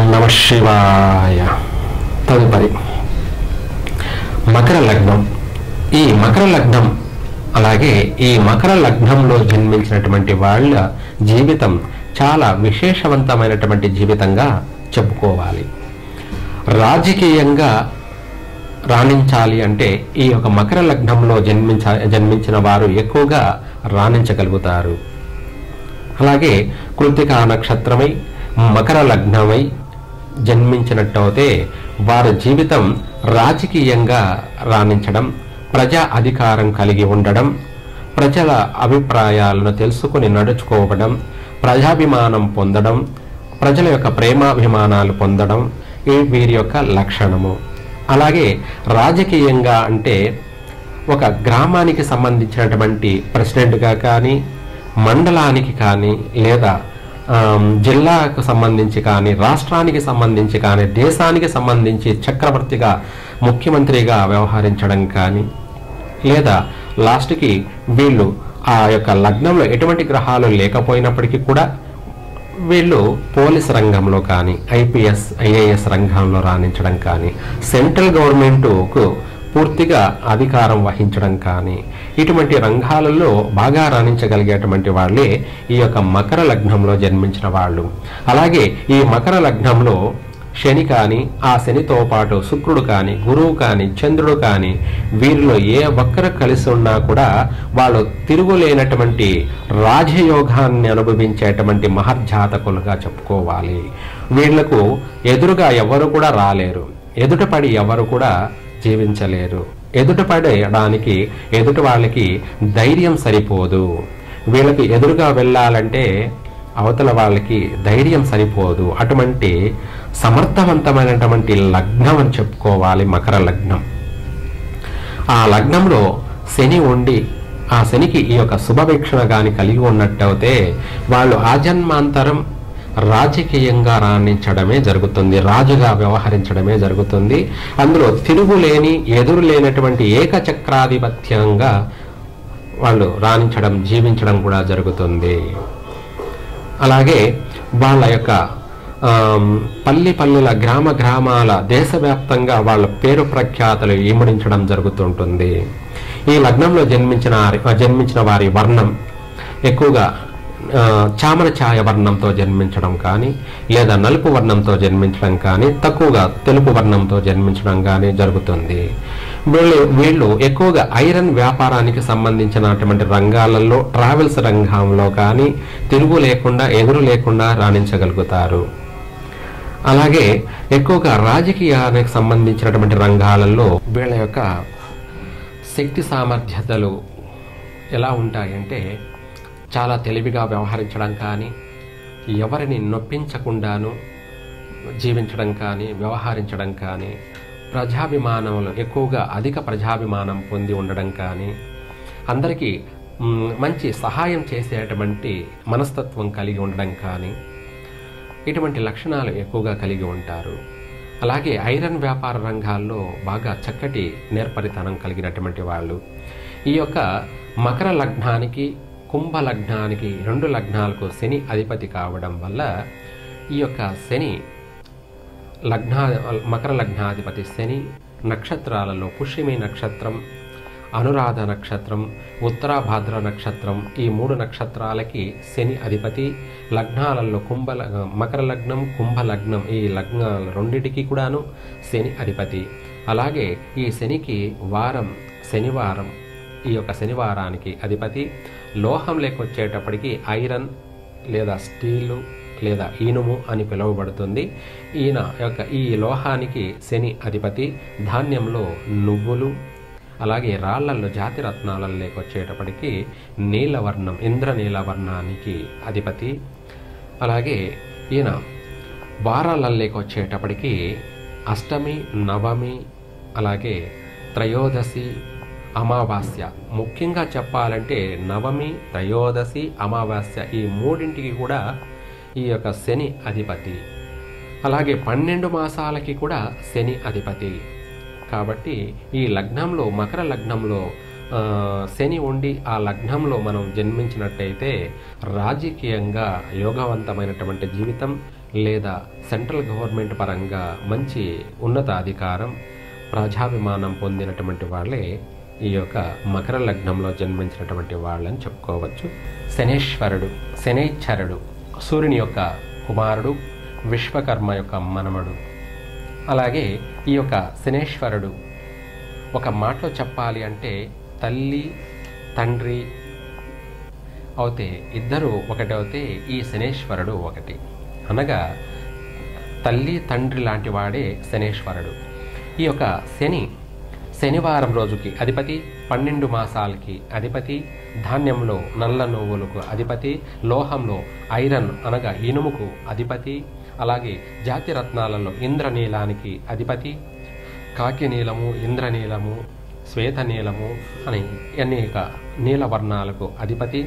నమ శివాయ తదుపరి మకర లగ్నం ఈ మకర లగ్నం అలాగే ఈ మకర లగ్నంలో జన్మించినటువంటి వాళ్ళ జీవితం చాలా విశేషవంతమైనటువంటి జీవితంగా చెప్పుకోవాలి రాజకీయంగా రాణించాలి అంటే ఈ యొక్క మకర లగ్నంలో జన్మించ జన్మించిన వారు ఎక్కువగా రాణించగలుగుతారు అలాగే కృతికా నక్షత్రమై మకర లగ్నమై జన్మించినట్టయితే వారి జీవితం రాజకీయంగా రాణించడం ప్రజా అధికారం కలిగి ఉండడం ప్రజల అభిప్రాయాలను తెలుసుకుని నడుచుకోవడం ప్రజాభిమానం పొందడం ప్రజల యొక్క ప్రేమాభిమానాలు పొందడం ఈ వీరి యొక్క లక్షణము అలాగే రాజకీయంగా అంటే ఒక గ్రామానికి సంబంధించినటువంటి ప్రెసిడెంట్గా కానీ మండలానికి కానీ లేదా ఆమ్, జిల్లాకు సంబంధించి కానీ రాష్ట్రానికి సంబంధించి కానీ దేశానికి సంబంధించి చక్రవర్తిగా ముఖ్యమంత్రిగా వ్యవహరించడం కానీ లేదా లాస్ట్కి వీళ్ళు ఆ యొక్క లగ్నంలో ఎటువంటి గ్రహాలు లేకపోయినప్పటికీ కూడా వీళ్ళు పోలీస్ రంగంలో కానీ ఐపీఎస్ ఐఏఎస్ రంగంలో రాణించడం కానీ సెంట్రల్ గవర్నమెంట్కు పూర్తిగా అధికారం వహించడం కానీ ఇటువంటి రంగాలలో బాగా రాణించగలిగేటువంటి వాళ్ళే ఈ యొక్క మకర లగ్నంలో జన్మించిన వాళ్ళు అలాగే ఈ మకర లగ్నంలో శని కానీ ఆ శనితో పాటు శుక్రుడు కానీ గురువు కానీ చంద్రుడు కానీ వీరిలో ఏ ఒక్కరు కలిసి ఉన్నా కూడా వాళ్ళు తిరుగులేనటువంటి రాజయోగాన్ని అనుభవించేటువంటి మహర్జాతకులుగా చెప్పుకోవాలి వీళ్లకు ఎదురుగా ఎవరు కూడా రాలేరు ఎదుటపడి ఎవరు కూడా జీవించలేరు ఎదుటపడడానికి ఎదుటి వాళ్ళకి ధైర్యం సరిపోదు వీళ్ళకి ఎదురుగా వెళ్ళాలంటే అవతల వాళ్ళకి ధైర్యం సరిపోదు అటువంటి సమర్థవంతమైనటువంటి లగ్నం అని చెప్పుకోవాలి మకర లగ్నం ఆ లగ్నంలో శని ఉండి ఆ శనికి ఈ యొక్క శుభవీక్షణ కానీ కలిగి ఉన్నట్టయితే వాళ్ళు ఆజన్మాంతరం రాజకీయంగా రాణించడమే జరుగుతుంది రాజుగా వ్యవహరించడమే జరుగుతుంది అందులో తిరుగులేని ఎదురు లేనటువంటి ఏకచక్రాధిపత్యంగా వాళ్ళు రాణించడం జీవించడం కూడా జరుగుతుంది అలాగే వాళ్ళ యొక్క ఆమ్, పల్లి పల్లెల గ్రామ గ్రామాల దేశవ్యాప్తంగా వాళ్ళ పేరు ప్రఖ్యాతలు ఇమడించడం జరుగుతుంటుంది ఈ లగ్నంలో జన్మించిన జన్మించిన వారి వర్ణం ఎక్కువగా ఆ, చామర ఛాయ వర్ణంతో జన్మించడం కానీ లేదా నలుపు వర్ణంతో జన్మించడం కానీ తక్కువగా తెలుపు వర్ణంతో జన్మించడం కానీ జరుగుతుంది వీళ్ళు వీళ్ళు ఎక్కువగా ఐరన్ వ్యాపారానికి సంబంధించినటువంటి రంగాలలో ట్రావెల్స్ రంగంలో కానీ తిరుగు లేకుండా ఎదురు లేకుండా రాణించగలుగుతారు అలాగే ఎక్కువగా రాజకీయానికి సంబంధించినటువంటి రంగాలలో వీళ్ళ యొక్క శక్తి సామర్థ్యతలు ఎలా ఉంటాయంటే చాలా తెలివిగా వ్యవహరించడం కానీ ఎవరిని నొప్పించకుండాను జీవించడం కానీ వ్యవహరించడం కానీ ప్రజాభిమానంలో ఎక్కువగా అధిక ప్రజాభిమానం పొంది ఉండడం కానీ అందరికీ మ్, మంచి సహాయం చేసేటువంటి మనస్తత్వం కలిగి ఉండడం కానీ ఇటువంటి లక్షణాలు ఎక్కువగా కలిగి ఉంటారు అలాగే ఐరన్ వ్యాపార రంగాల్లో బాగా చక్కటి నేర్పరితనం కలిగినటువంటి వాళ్ళు ఈ యొక్క మకర లగ్నానికి కుంభ లగ్నానికి రెండు లగ్నాలకు శని అధిపతి కావడం వల్ల ఈ యొక్క శని లగ్నా మకర లగ్నాధిపతి శని నక్షత్రాలలో పుష్యమి నక్షత్రం అనురాధ నక్షత్రం ఉత్తరాభాద్ర నక్షత్రం ఈ మూడు నక్షత్రాలకి శని అధిపతి లగ్నాలలో కుంభ లగ్- మకర లగ్నం కుంభ లగ్నం ఈ లగ్నాల రెండిటికి కూడాను శని అధిపతి అలాగే ఈ శనికి వారం శనివారం ఈ యొక్క శనివారానికి అధిపతి లోహం లేకొచ్చేటప్పటికి ఐరన్ లేదా స్టీలు లేదా ఈనుము అని పిలువబడుతుంది ఈయన యొక్క ఈ లోహానికి శని అధిపతి ధాన్యంలో నువ్వులు అలాగే రాళ్లల్లో జాతి రత్నాలలో లేకొచ్చేటప్పటికి నీలవర్ణం ఇంద్రనీలవర్ణానికి అధిపతి అలాగే ఈయన వారాలలోకి వచ్చేటప్పటికి అష్టమి నవమి అలాగే త్రయోదశి అమావాస్య ముఖ్యంగా చెప్పాలంటే నవమి త్రయోదశి అమావాస్య ఈ మూడింటికి కూడా ఈ యొక్క శని అధిపతి అలాగే పన్నెండు మాసాలకి కూడా శని అధిపతి కాబట్టి ఈ లగ్నంలో మకర లగ్నంలో ఆ, శని ఉండి ఆ లగ్నంలో మనం జన్మించినట్టయితే రాజకీయంగా యోగవంతమైనటువంటి జీవితం లేదా సెంట్రల్ గవర్నమెంట్ పరంగా మంచి ఉన్నత అధికారం ప్రజాభిమానం పొందినటువంటి వాళ్ళే ఈ యొక్క మకర లగ్నంలో జన్మించినటువంటి వాళ్ళని చెప్పుకోవచ్చు శనేశ్వరుడు శనేశ్వరుడు సూర్యుని యొక్క కుమారుడు విశ్వకర్మ యొక్క మనమడు అలాగే ఈ యొక్క శనేశ్వరుడు ఒక మాటలో చెప్పాలి అంటే తల్లి తండ్రి అవుతే ఇద్దరు ఒకటి అవుతే ఈ శనేశ్వరుడు ఒకటి అనగా తల్లి తండ్రి లాంటి వాడే శనేశ్వరుడు ఈ యొక్క శని శనివారం రోజుకి అధిపతి పన్నెండు మాసాలకి అధిపతి ధాన్యంలో నల్ల నువ్వులకు అధిపతి లోహంలో ఐరన్ అనగా ఇనుముకు అధిపతి అలాగే జాతి రత్నాలలో ఇంద్రనీలానికి అధిపతి కాకి నీలము ఇంద్రనీలము శ్వేతనీలము అని అనేక నీలవర్ణాలకు అధిపతి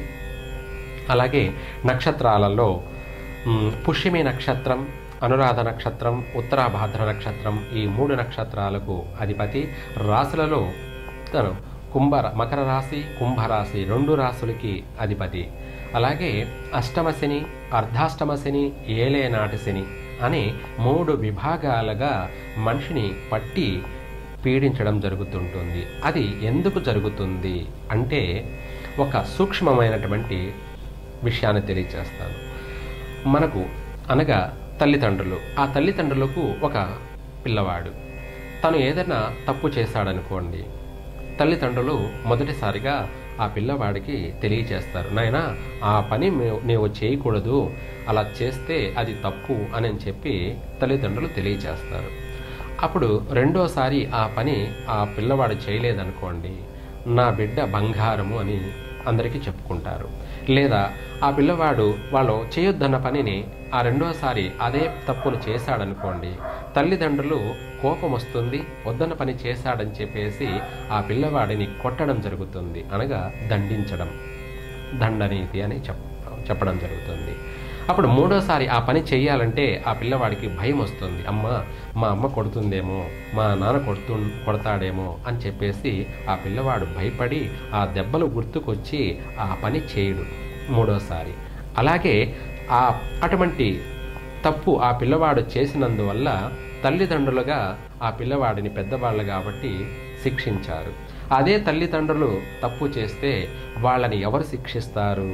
అలాగే నక్షత్రాలలో మ్, పుష్యమి నక్షత్రం అనురాధ నక్షత్రం ఉత్తరాభాద్ర నక్షత్రం ఈ మూడు నక్షత్రాలకు అధిపతి రాశులలో తను కుంభ మకర రాశి కుంభరాశి రెండు రాశులకి అధిపతి అలాగే అష్టమ శని అర్ధాష్టమ శని ఏలేనాటి శని అనే మూడు విభాగాలుగా మనిషిని పట్టి పీడించడం జరుగుతుంటుంది అది ఎందుకు జరుగుతుంది అంటే ఒక సూక్ష్మమైనటువంటి విషయాన్ని తెలియచేస్తాను మనకు అనగా తల్లిదండ్రులు ఆ తల్లిదండ్రులకు ఒక పిల్లవాడు తను ఏదైనా తప్పు చేశాడనుకోండి తల్లిదండ్రులు మొదటిసారిగా ఆ పిల్లవాడికి తెలియచేస్తారు నాయన ఆ పని మే- నీవు చేయకూడదు అలా చేస్తే అది తప్పు అని చెప్పి తల్లిదండ్రులు తెలియచేస్తారు అప్పుడు రెండోసారి ఆ పని ఆ పిల్లవాడు చేయలేదనుకోండి నా బిడ్డ బంగారము అని అందరికీ చెప్పుకుంటారు లేదా ఆ పిల్లవాడు వాళ్ళు చేయొద్దన్న పనిని ఆ రెండోసారి అదే తప్పును చేశాడనుకోండి తల్లిదండ్రులు కోపం వస్తుంది వద్దన్న పని చేశాడని చెప్పేసి ఆ పిల్లవాడిని కొట్టడం జరుగుతుంది అనగా దండించడం దండనీతి అని చెప్ చెప్పడం జరుగుతుంది అప్పుడు మూడోసారి ఆ పని చేయాలంటే ఆ పిల్లవాడికి భయం వస్తుంది అమ్మ మా అమ్మ కొడుతుందేమో మా నాన్న కొడుతు కొడతాడేమో అని చెప్పేసి ఆ పిల్లవాడు భయపడి ఆ దెబ్బలు గుర్తుకొచ్చి ఆ పని చేయడు మూడోసారి అలాగే ఆ అటువంటి తప్పు ఆ పిల్లవాడు చేసినందువల్ల తల్లిదండ్రులుగా ఆ పిల్లవాడిని పెద్దవాళ్ళు కాబట్టి శిక్షించారు అదే తల్లిదండ్రులు తప్పు చేస్తే వాళ్ళని ఎవరు శిక్షిస్తారు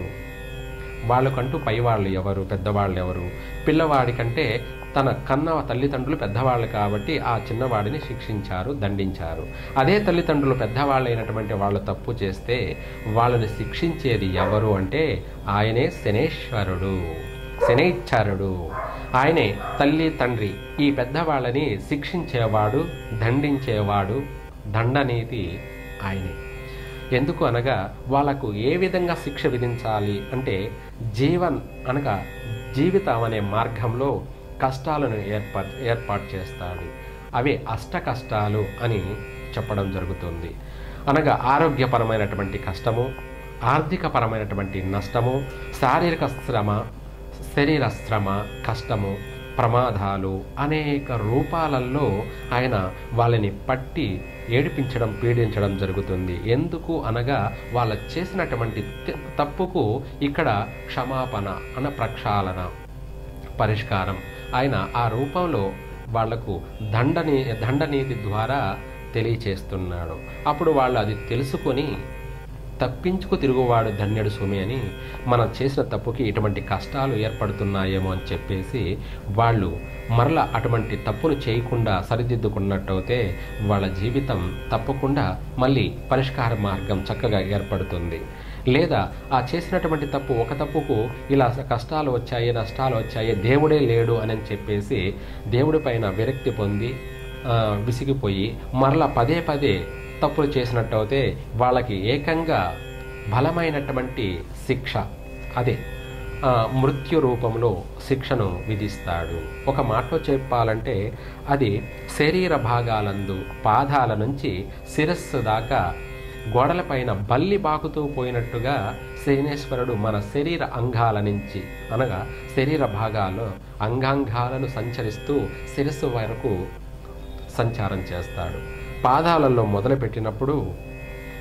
వాళ్ళకంటూ పైవాళ్ళు ఎవరు పెద్దవాళ్ళు ఎవరు పిల్లవాడి కంటే తన కన్న తల్లిదండ్రులు పెద్దవాళ్ళు కాబట్టి ఆ చిన్నవాడిని శిక్షించారు దండించారు అదే తల్లిదండ్రులు పెద్దవాళ్ళైనటువంటి వాళ్ళు తప్పు చేస్తే వాళ్ళని శిక్షించేది ఎవరు అంటే ఆయనే శనేశ్వరుడు శనైచ్చారుడు ఆయనే తల్లి తండ్రి ఈ పెద్దవాళ్ళని శిక్షించేవాడు దండించేవాడు దండనీతి ఆయనే ఎందుకు అనగా వాళ్ళకు ఏ విధంగా శిక్ష విధించాలి అంటే జీవన్ అనగా జీవితం అనే మార్గంలో కష్టాలను ఏర్పాటు ఏర్పాటు చేస్తాడు అవే అష్ట కష్టాలు అని చెప్పడం జరుగుతుంది అనగా ఆరోగ్యపరమైనటువంటి కష్టము ఆర్థికపరమైనటువంటి నష్టము శారీరక శ్రమ శరీర శ్రమ కష్టము ప్రమాదాలు అనేక రూపాలలో ఆయన వాళ్ళని పట్టి ఏడిపించడం పీడించడం జరుగుతుంది ఎందుకు అనగా వాళ్ళ చేసినటువంటి త- తప్పుకు ఇక్కడ క్షమాపణ అన ప్రక్షాళన పరిష్కారం ఆయన ఆ రూపంలో వాళ్లకు దండని దండనీతి ద్వారా తెలియచేస్తున్నాడు అప్పుడు వాళ్ళు అది తెలుసుకొని తప్పించుకు తిరుగువాడు ధన్యుడు సుమి అని మనం చేసిన తప్పుకి ఇటువంటి కష్టాలు ఏర్పడుతున్నాయేమో అని చెప్పేసి వాళ్ళు మరల అటువంటి తప్పును చేయకుండా సరిదిద్దుకున్నట్టయితే వాళ్ళ జీవితం తప్పకుండా మళ్ళీ పరిష్కార మార్గం చక్కగా ఏర్పడుతుంది లేదా ఆ చేసినటువంటి తప్పు ఒక తప్పుకు ఇలా కష్టాలు వచ్చాయి నష్టాలు వచ్చాయి దేవుడే లేడు అని చెప్పేసి దేవుడి పైన విరక్తి పొంది ఆ, విసిగిపోయి మరలా పదే పదే తప్పులు చేసినట్టయితే వాళ్ళకి ఏకంగా బలమైనటువంటి శిక్ష అదే ఆ, మృత్యు రూపంలో శిక్షను విధిస్తాడు ఒక మాటలో చెప్పాలంటే అది శరీర భాగాలందు పాదాల నుంచి శిరస్సు దాకా గోడలపైన బల్లి బాకుతూ పోయినట్టుగా శనేశ్వరుడు మన శరీర అంగాల నుంచి అనగా శరీర భాగాల్లో అంగాంగాలను సంచరిస్తూ శిరస్సు వరకు సంచారం చేస్తాడు పాదాలలో మొదలుపెట్టినప్పుడు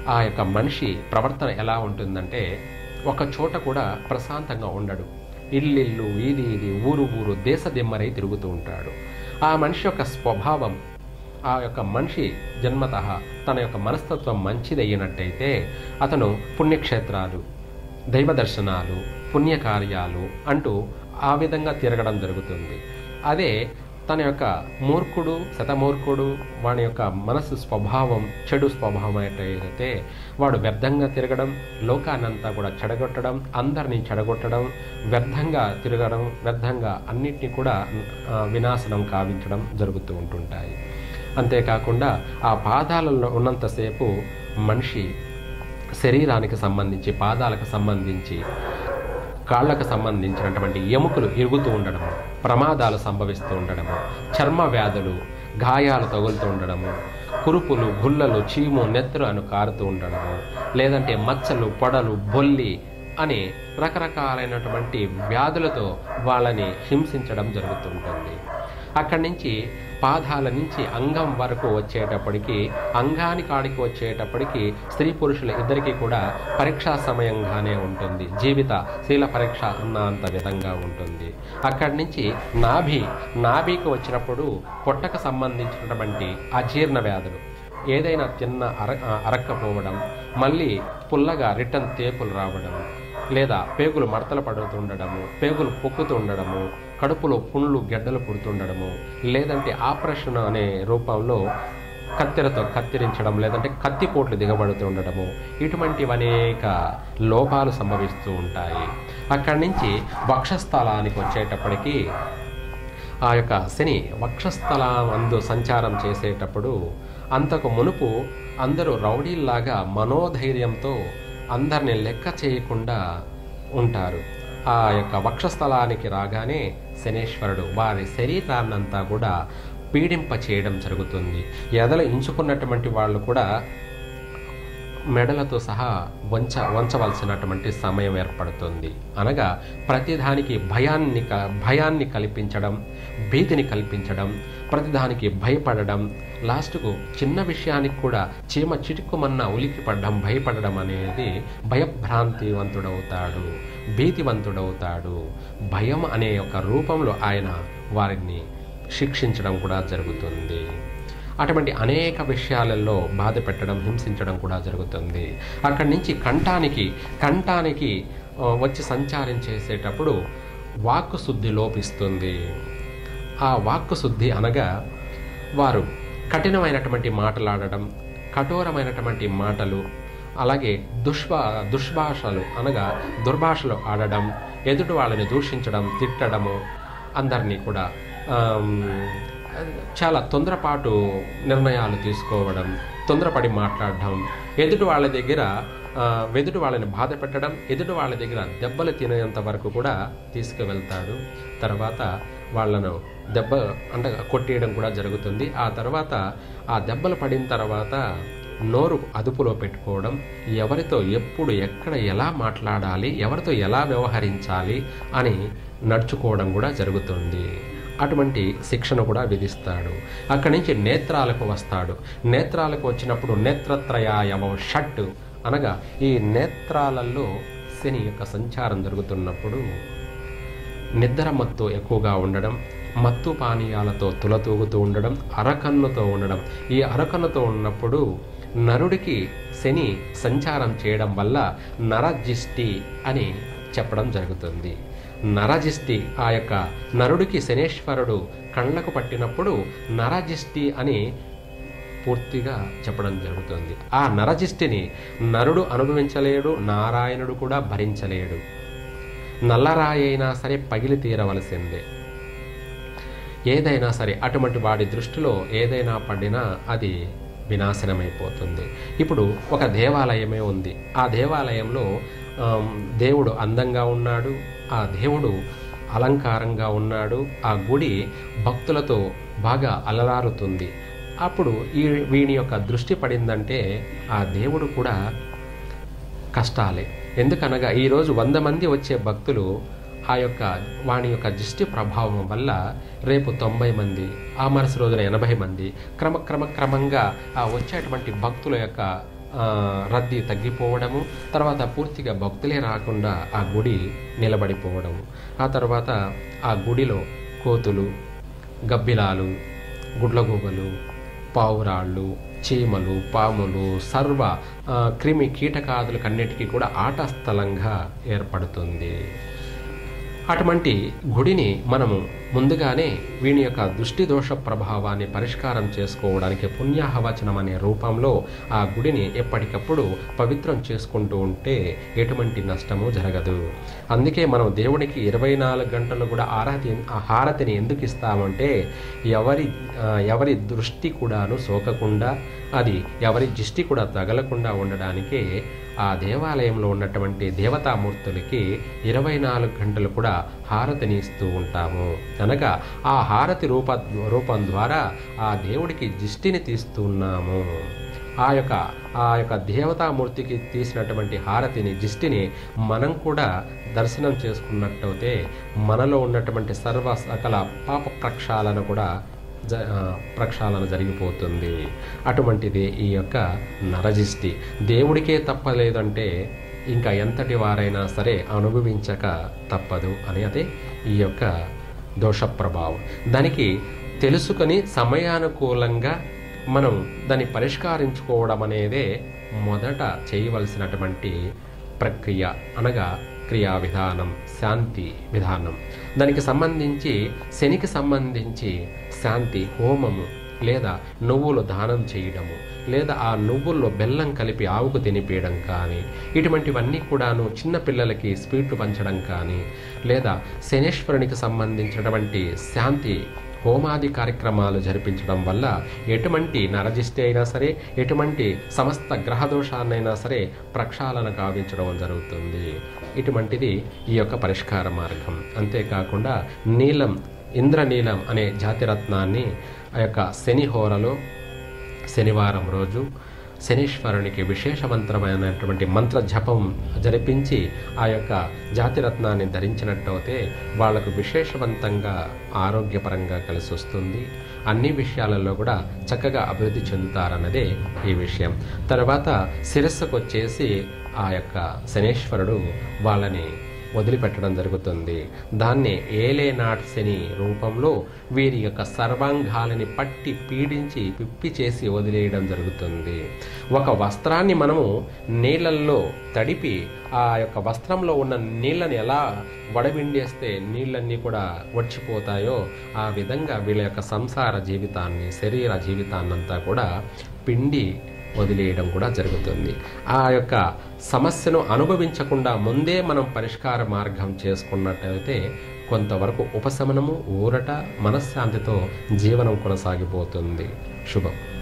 ఆ యొక్క మనిషి ప్రవర్తన ఎలా ఉంటుందంటే ఒక చోట కూడా ప్రశాంతంగా ఉండడు ఇల్లిల్లు ఇది ఇది ఊరు ఊరు దేశ దిమ్మరై తిరుగుతూ ఉంటాడు ఆ మనిషి యొక్క స్వభావం ఆ యొక్క మనిషి జన్మత తన యొక్క మనస్తత్వం మంచిదయ్యినట్టయితే అతను పుణ్యక్షేత్రాలు దైవ దర్శనాలు పుణ్యకార్యాలు అంటూ ఆ విధంగా తిరగడం జరుగుతుంది అదే తన యొక్క మూర్ఖుడు శతమూర్ఖుడు వాడి యొక్క మనసు స్వభావం చెడు స్వభావం అయితే వాడు వ్యర్థంగా తిరగడం లోకాన్నంతా కూడా చెడగొట్టడం అందరినీ చెడగొట్టడం వ్యర్థంగా తిరగడం వ్యర్థంగా అన్నిటినీ కూడా ఆ, వినాశనం కావించడం జరుగుతూ ఉంటుంటాయి అంతేకాకుండా ఆ పాదాలలో ఉన్నంతసేపు మనిషి శరీరానికి సంబంధించి పాదాలకు సంబంధించి కాళ్ళకు సంబంధించినటువంటి ఎముకలు ఇరుగుతూ ఉండడము ప్రమాదాలు సంభవిస్తూ ఉండడము చర్మ వ్యాధులు గాయాలు తగులుతూ ఉండడము కురుపులు గుల్లలు చీము నెత్తురు అను కారుతూ ఉండడము లేదంటే మచ్చలు పొడలు బొల్లి అని రకరకాలైనటువంటి వ్యాధులతో వాళ్ళని హింసించడం జరుగుతూ ఉంటుంది అక్కడి నుంచి పాదాల నుంచి అంగం వరకు వచ్చేటప్పటికి అంగాని కాడికి వచ్చేటప్పటికి స్త్రీ పురుషుల ఇద్దరికీ కూడా పరీక్షా సమయంగానే ఉంటుంది జీవిత శీల పరీక్ష అన్నంత విధంగా ఉంటుంది అక్కడి నుంచి నాభి నాభికి వచ్చినప్పుడు పొట్టకు సంబంధించినటువంటి అజీర్ణ వ్యాధులు ఏదైనా తిన్న అర అరక్కపోవడం మళ్ళీ పుల్లగా రిటర్న్ తేపులు రావడం లేదా పేగులు మడతలు పడుతుండడము పేగులు పొక్కుతుండడము కడుపులో పుండ్లు గెడ్డలు పుడుతుండడము లేదంటే ఆపరేషన్ అనే రూపంలో కత్తెరతో కత్తిరించడం లేదంటే కత్తిపోట్లు దిగబడుతూ ఉండడము ఇటువంటివి అనేక లోపాలు సంభవిస్తూ ఉంటాయి అక్కడి నుంచి వక్షస్థలానికి వచ్చేటప్పటికి ఆ యొక్క శని వక్షస్థలం అందు సంచారం చేసేటప్పుడు అంతకు మునుపు అందరూ రౌడీల్లాగా మనోధైర్యంతో అందరిని లెక్క చేయకుండా ఉంటారు ఆ యొక్క వక్షస్థలానికి రాగానే శనేశ్వరుడు వారి శరీరాన్నంతా కూడా పీడింప చేయడం జరుగుతుంది ఎదల ఇంచుకున్నటువంటి వాళ్ళు కూడా మెడలతో సహా వంచ వంచవలసినటువంటి సమయం ఏర్పడుతుంది అనగా ప్రతిదానికి భయాన్ని క భయాన్ని కల్పించడం భీతిని కల్పించడం ప్రతిదానికి భయపడడం లాస్ట్కు చిన్న విషయానికి కూడా చీమ చిటుకుమన్న ఉలికి పడడం భయపడడం అనేది భయభ్రాంతివంతుడవుతాడు భీతివంతుడవుతాడు భయం అనే ఒక రూపంలో ఆయన వారిని శిక్షించడం కూడా జరుగుతుంది అటువంటి అనేక విషయాలలో బాధ పెట్టడం హింసించడం కూడా జరుగుతుంది అక్కడి నుంచి కంఠానికి కంఠానికి ఆ, వచ్చి సంచారం చేసేటప్పుడు వాక్కు శుద్ధి లోపిస్తుంది ఆ వాక్కు శుద్ధి అనగా వారు కఠినమైనటువంటి మాటలాడడం కఠోరమైనటువంటి మాటలు అలాగే దుష్భా దుష్భాషలు అనగా దుర్భాషలు ఆడడం ఎదుటి వాళ్ళని దూషించడం తిట్టడము అందరినీ కూడా ఆమ్, చాలా తొందరపాటు నిర్ణయాలు తీసుకోవడం తొందరపడి మాట్లాడడం ఎదుటి వాళ్ళ దగ్గర ఆ, ఎదుటి వాళ్ళని బాధ పెట్టడం ఎదుటి వాళ్ళ దగ్గర దెబ్బలు తినేంత వరకు కూడా తీసుకువెళ్తాడు తర్వాత వాళ్ళను దెబ్బ అంటే కొట్టేయడం కూడా జరుగుతుంది ఆ తర్వాత ఆ దెబ్బలు పడిన తర్వాత నోరు అదుపులో పెట్టుకోవడం ఎవరితో ఎప్పుడు ఎక్కడ ఎలా మాట్లాడాలి ఎవరితో ఎలా వ్యవహరించాలి అని నడుచుకోవడం కూడా జరుగుతుంది అటువంటి శిక్షణ కూడా విధిస్తాడు అక్కడి నుంచి నేత్రాలకు వస్తాడు నేత్రాలకు వచ్చినప్పుడు నేత్రత్రయాయవ షట్ అనగా ఈ నేత్రాలలో శని యొక్క సంచారం జరుగుతున్నప్పుడు నిద్ర మత్తు ఎక్కువగా ఉండడం మత్తు పానీయాలతో తులతూగుతూ ఉండడం అరకన్నుతో ఉండడం ఈ అరకన్నుతో ఉన్నప్పుడు నరుడికి శని సంచారం చేయడం వల్ల నరజిష్టి అని చెప్పడం జరుగుతుంది నరజిష్టి ఆ యొక్క నరుడికి శనేశ్వరుడు కళ్ళకు పట్టినప్పుడు నరజిష్టి అని పూర్తిగా చెప్పడం జరుగుతుంది ఆ నరజిష్టిని నరుడు అనుభవించలేడు నారాయణుడు కూడా భరించలేడు నల్లరాయి అయినా సరే పగిలి తీరవలసిందే ఏదైనా సరే అటువంటి వాడి దృష్టిలో ఏదైనా పడినా అది వినాశనమైపోతుంది ఇప్పుడు ఒక దేవాలయమే ఉంది ఆ దేవాలయంలో ఆమ్, దేవుడు అందంగా ఉన్నాడు ఆ దేవుడు అలంకారంగా ఉన్నాడు ఆ గుడి భక్తులతో బాగా అలరారుతుంది అప్పుడు ఈ వీని యొక్క దృష్టి పడిందంటే ఆ దేవుడు కూడా కష్టాలే ఎందుకనగా ఈరోజు వంద మంది వచ్చే భక్తులు ఆ యొక్క వాని యొక్క దృష్టి ప్రభావం వల్ల రేపు తొంభై మంది ఆ మరుసటి రోజున ఎనభై మంది క్రమక్రమ క్రమంగా ఆ వచ్చేటువంటి భక్తుల యొక్క ఆ, రద్దీ తగ్గిపోవడము తర్వాత పూర్తిగా భక్తులే రాకుండా ఆ గుడి నిలబడిపోవడము ఆ తర్వాత ఆ గుడిలో కోతులు గబ్బిలాలు గుడ్లగూబలు పావురాళ్ళు చీమలు పాములు సర్వ ఆ, క్రిమి కీటకాదులకన్నిటికీ కూడా ఆట స్థలంగా ఏర్పడుతుంది అటువంటి గుడిని మనము ముందుగానే వీని యొక్క దృష్టి దోష ప్రభావాన్ని పరిష్కారం చేసుకోవడానికి పుణ్యాహవచనం అనే రూపంలో ఆ గుడిని ఎప్పటికప్పుడు పవిత్రం చేసుకుంటూ ఉంటే ఎటువంటి నష్టము జరగదు అందుకే మనం దేవునికి ఇరవై నాలుగు గంటలు కూడా ఆరాధి ఆ హారతిని ఎందుకు ఇస్తామంటే ఎవరి ఆ, ఎవరి దృష్టి కూడాను సోకకుండా అది ఎవరి దిష్టి కూడా తగలకుండా ఉండడానికే ఆ దేవాలయంలో ఉన్నటువంటి దేవతామూర్తులకి ఇరవై నాలుగు గంటలు కూడా హారతిని ఇస్తూ ఉంటాము అనగా ఆ హారతి రూప రూపం ద్వారా ఆ దేవుడికి దిష్టిని తీస్తున్నాము ఆ యొక్క ఆ యొక్క దేవతామూర్తికి తీసినటువంటి హారతిని దిష్టిని మనం కూడా దర్శనం చేసుకున్నట్టయితే మనలో ఉన్నటువంటి సర్వ సకల పాప ప్రక్షాళన కూడా జ ఆ, ప్రక్షాళన జరిగిపోతుంది అటువంటిది ఈ యొక్క నరజిష్టి దేవుడికే తప్పలేదంటే ఇంకా ఎంతటి వారైనా సరే అనుభవించక తప్పదు అని అదే ఈ యొక్క దోష ప్రభావం దానికి తెలుసుకొని సమయానుకూలంగా మనం దాన్ని పరిష్కరించుకోవడం అనేదే మొదట చేయవలసినటువంటి ప్రక్రియ అనగా క్రియా విధానం శాంతి విధానం దానికి సంబంధించి శనికి సంబంధించి శాంతి హోమము లేదా నువ్వులు దానం చేయడము లేదా ఆ నువ్వుల్లో బెల్లం కలిపి ఆవుకు తినిపేయడం కానీ ఇటువంటివన్నీ కూడాను చిన్న పిల్లలకి స్వీట్లు పంచడం కానీ లేదా శనేశ్వరునికి సంబంధించినటువంటి శాంతి హోమాది కార్యక్రమాలు జరిపించడం వల్ల ఎటువంటి నరజిష్టి అయినా సరే ఎటువంటి సమస్త గ్రహ దోషాన్నైనా సరే ప్రక్షాళన గావించడం జరుగుతుంది ఇటువంటిది ఈ యొక్క పరిష్కార మార్గం అంతేకాకుండా నీలం ఇంద్రనీలం అనే జాతిరత్నాన్ని ఆ యొక్క శని హోరలో శనివారం రోజు శనీశ్వరునికి విశేషవంతమైనటువంటి మంత్ర జపం జరిపించి ఆ యొక్క జాతిరత్నాన్ని ధరించినట్టయితే వాళ్లకు విశేషవంతంగా ఆరోగ్యపరంగా కలిసి వస్తుంది అన్ని విషయాలలో కూడా చక్కగా అభివృద్ధి చెందుతారన్నదే ఈ విషయం తర్వాత శిరస్సుకు వచ్చేసి ఆ యొక్క శనేశ్వరుడు వాళ్ళని వదిలిపెట్టడం జరుగుతుంది దాన్ని ఏలేనాట్ శని రూపంలో వీరి యొక్క సర్వాంగాలని పట్టి పీడించి పిప్పి చేసి వదిలేయడం జరుగుతుంది ఒక వస్త్రాన్ని మనము నీళ్ళల్లో తడిపి ఆ యొక్క వస్త్రంలో ఉన్న నీళ్ళని ఎలా వడబిండేస్తే నీళ్ళన్నీ కూడా వచ్చిపోతాయో ఆ విధంగా వీళ్ళ యొక్క సంసార జీవితాన్ని శరీర జీవితాన్నంతా కూడా పిండి వదిలేయడం కూడా జరుగుతుంది ఆ యొక్క సమస్యను అనుభవించకుండా ముందే మనం పరిష్కార మార్గం చేసుకున్నట్టయితే కొంతవరకు ఉపశమనము ఊరట మనశ్శాంతితో జీవనం కొనసాగిపోతుంది శుభం